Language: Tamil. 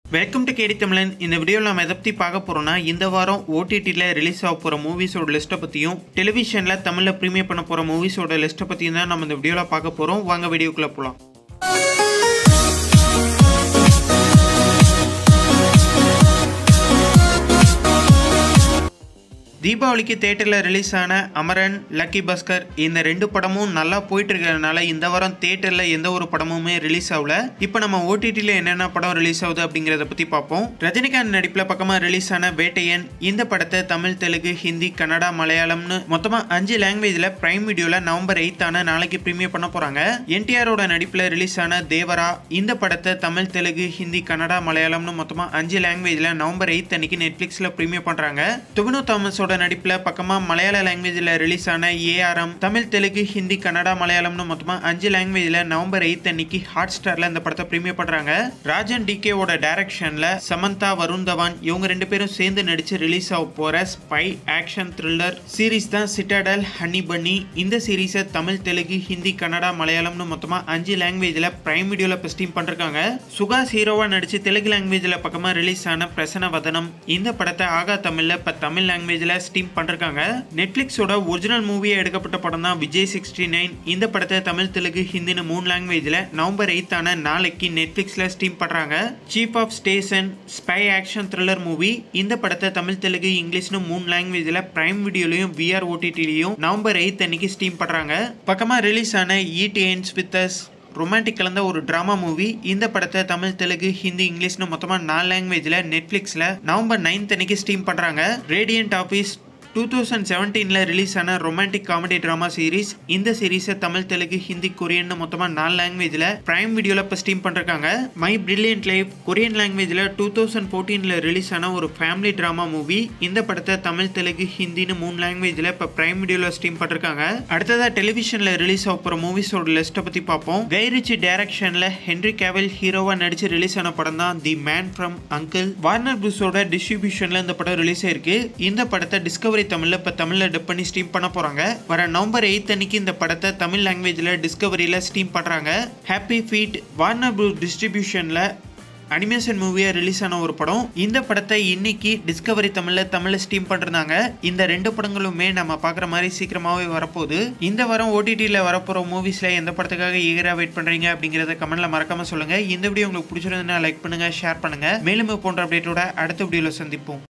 வெல்கம் டு கேடி தமிழன் இந்த வீடியோவில் நம்ம எதை பற்றி பார்க்க போகிறோம்னா இந்த வாரம் ஓடிடியில் ரிலீஸ் ஆக போகிற மூவிஸோட லிஸ்ட்டை பற்றியும் டெலிவிஷனில் தமிழில் ப்ரீமியர் பண்ண போகிற மூவிஸோட லிஸ்ட்டை பற்றியும் தான் நம்ம இந்த வீடியோவில் பார்க்க போகிறோம் வாங்க வீடியோக்குள்ளே போகலாம் தீபாவளிக்கு தேட்டரில் ரிலீஸ் ஆன அமரன் லக்கி பாஸ்கர் இந்த ரெண்டு படமும் நல்லா போயிட்டு இருக்கிறதுனால இந்த வாரம் தேட்டரில் எந்த ஒரு படமுமே ரிலீஸ் ஆகல இப்போ நம்ம ஓடிடியில் என்னென்ன படம் ரிலீஸ் ஆகுது அப்படிங்கிறத பற்றி பார்ப்போம் ரஜினிகாந்த் நடிப்பில் பக்கமாக ரிலீஸ் ஆன வேட்டையன் இந்த படத்தை தமிழ் தெலுங்கு ஹிந்தி கன்னடா மலையாளம்னு மொத்தமாக அஞ்சு லாங்குவேஜில் பிரைம் வீடியோவில் நவம்பர் எயித்தான நாளைக்கு ப்ரீமியர் பண்ண போகிறாங்க என்டிஆரோட நடிப்பில் ரிலீஸ் ஆன தேவரா இந்த படத்தை தமிழ் தெலுங்கு ஹிந்தி கன்னடா மலையாளம்னு மொத்தமாக அஞ்சு லாங்குவேஜில் நவம்பர் எயித் அன்னைக்கு நெட்ஃப்ளிக்ஸில் ப்ரீமியர் பண்ணுறாங்க துபினோ தாமஸோட நடிப்பில் பக்கமாக மலையாள லாங்குவேஜில் ரிலீஸ் ஆன ஏஆர்எம் தமிழ் தெலுங்கு ஹிந்தி கன்னடா மலையாளம்னு மொத்தமாக அஞ்சு லாங்குவேஜில் நவம்பர் எயித் அன்னைக்கு ஹாட் ஸ்டாரில் இந்த படத்தை ப்ரீமியர் பண்ணுறாங்க ராஜன் டிகேவோட டைரக்ஷனில் சமந்தா வருண் தவான் இவங்க ரெண்டு பேரும் சேர்ந்து நடித்து ரிலீஸ் ஆக போகிற ஸ்பை ஆக்ஷன் த்ரில்லர் சீரிஸ் தான் சிட்டாடல் ஹனி பன்னி இந்த சீரீஸை தமிழ் தெலுங்கு ஹிந்தி கன்னடா மலையாளம்னு மொத்தமாக அஞ்சு லாங்குவேஜில் பிரைம் வீடியோவில் இப்போ ஸ்டீம் பண்ணிருக்காங்க சுகாஸ் ஹீரோவாக நடித்து தெலுங்கு லாங்குவேஜில் பக்கமாக ரிலீஸ் ஆன பிரசன வதனம் இந்த படத்தை ஆகா தமிழில் இப்போ தமிழ் லாங்குவேஜில் ஸ்டீம் பண்ணிருக்காங்க நெட்ஃப்ளிக்ஸோட ஒரிஜினல் மூவியாக எடுக்கப்பட்ட படம் தான் விஜய் சிக்ஸ்டி நைன் இந்த படத்தை தமிழ் தெலுங்கு ஹிந்தின்னு மூணு லாங்குவேஜில் நவம்பர் எயித்தான நாளைக்கு நெட்ஃப்ளிக்ஸில் ஸ்டீம் பண்ணுறாங்க chief of station spy action thriller movie இந்த படத்தை தமிழ் தெலுங்கு இங்கிலீஷ்னு மூணு லாங்குவேஜில் பிரைம் வீடியோலையும் விஆர் ஓடிடிலையும் நவம்பர் எயித் அன்னைக்கு ஸ்டீம் பண்ணுறாங்க பக்கமாக ரிலீஸ் ஆன ஈட் எயின்ஸ் வித் அஸ் ரொமான்டிக் கலந்த ஒரு ட்ராமா மூவி இந்த படத்தை தமிழ் தெலுங்கு ஹிந்தி இங்கிலீஷ்னு மொத்தமாக நாலு லாங்குவேஜில் நெட்ஃப்ளிக்ஸில் நவம்பர் நைன்த் அன்னைக்கு ஸ்டீம் பண்ணுறாங்க ரேடியன்ட் ஆஃபீஸ் டூ தௌசண்ட் செவன்டீனில் ரிலீஸ் ஆன ரொமான்டிக் காமெடி ட்ராமா சீரிஸ் இந்த சீரீஸை தமிழ் தெலுங்கு ஹிந்தி கொரியன் மொத்தமாக நாலு லாங்குவேஜில் பிரைம் வீடியோவில் இப்போ ஸ்டீம் பண்ணிருக்காங்க மை பிரில்லியன்ட் லைஃப் கொரியன் லாங்குவேஜில் டூ தௌசண்ட் ஃபோர்டீனில் ரிலீஸ் ஆன ஒரு ஃபேமிலி ட்ராமா மூவி இந்த படத்தை தமிழ் தெலுங்கு ஹிந்தின்னு மூணு லாங்குவேஜில் இப்போ பிரைம் வீடியோவில் ஸ்டீம் பண்ணிருக்காங்க அடுத்ததாக டெலிவிஷனில் ரிலீஸ் ஆக போகிற மூவிஸோட லிஸ்ட்டை பற்றி பார்ப்போம் கைரிச்சி டைரக்ஷனில் ஹென்ரி கேவல் ஹீரோவாக நடித்து ரிலீஸ் ஆன படம் தான் the man from uncle Warner புருஸோட டிஸ்ட்ரிபியூஷனில் இந்த படம் ரிலீஸ் ஆயிருக்கு இந்த படத்தை டிஸ்கவரி தமிழில் இப்போ தமிழில் டப் பண்ணி ஸ்ட்ரீம் பண்ண போகிறாங்க வர நவம்பர் எயித் அன்னைக்கு இந்த படத்தை தமிழ் லாங்குவேஜில் டிஸ்கவரியில் ஸ்ட்ரீம் பண்ணுறாங்க ஹாப்பி ஃபீட் வார்னர் ப்ரூ டிஸ்ட்ரிபியூஷனில் அனிமேஷன் மூவியாக ரிலீஸ் ஆன ஒரு படம் இந்த படத்தை இன்னைக்கு டிஸ்கவரி தமிழில் தமிழில் ஸ்டீம் பண்ணிருந்தாங்க இந்த ரெண்டு படங்களுமே நம்ம பார்க்குற மாதிரி சீக்கிரமாகவே வரப்போகுது இந்த வாரம் ஓடிடியில் வரப்போகிற மூவிஸில் எந்த படத்துக்காக ஈகராக வெயிட் பண்ணுறீங்க அப்படிங்கிறத கமெண்ட்டில் மறக்காமல் சொல்லுங்கள் இந்த வீடியோ உங்களுக்கு பிடிச்சிருந்ததுன்னா லைக் பண்ணுங்கள் ஷேர் பண்ணுங்கள் மேலும் இது போன்ற அப்டேட்டோட அடுத்த வீடியோவில் சந்திப்போம்